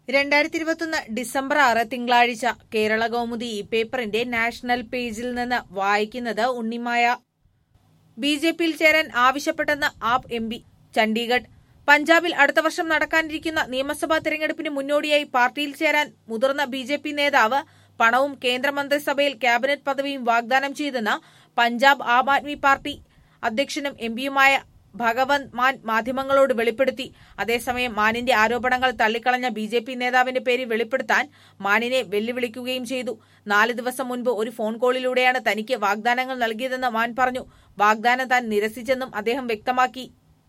രണ്ടായിരത്തി ഇരുപത്തൊന്ന് ഡിസംബർ ആറ് തിങ്കളാഴ്ച കേരള കൗമുദി ഈ പേപ്പറിന്റെ നാഷണൽ പേജിൽ നിന്ന് വായിക്കുന്നത് ഉണ്ണിമായ ബി ജെ പിയിൽ ചേരാൻ ആവശ്യപ്പെട്ടെന്ന് ആപ്പ് എം പി ചണ്ഡീഗഡ് പഞ്ചാബിൽ അടുത്ത വർഷം നടക്കാനിരിക്കുന്ന നിയമസഭാ തെരഞ്ഞെടുപ്പിന് മുന്നോടിയായി പാർട്ടിയിൽ ചേരാൻ മുതിർന്ന ബി ജെ പി നേതാവ് പണവും കേന്ദ്രമന്ത്രിസഭയിൽ ക്യാബിനറ്റ് പദവിയും വാഗ്ദാനം ചെയ്തെന്ന് പഞ്ചാബ് ആം ആദ്മി പാർട്ടി അധ്യക്ഷനും എം പിയുമായ ഭഗവന്ത് മാൻ മാധ്യമങ്ങളോട് വെളിപ്പെടുത്തി അതേസമയം മാനിന്റെ ആരോപണങ്ങൾ തള്ളിക്കളഞ്ഞ ബി ജെ പി നേതാവിന്റെ പേര് വെളിപ്പെടുത്താൻ മാനിനെ വെല്ലുവിളിക്കുകയും ചെയ്തു നാല് ദിവസം മുൻപ് ഒരു ഫോൺ കോളിലൂടെയാണ് തനിക്ക് വാഗ്ദാനങ്ങൾ നൽകിയതെന്ന് മാൻ പറഞ്ഞു വാഗ്ദാനം താൻ നിരസിച്ചെന്നും അദ്ദേഹം വ്യക്തമാക്കി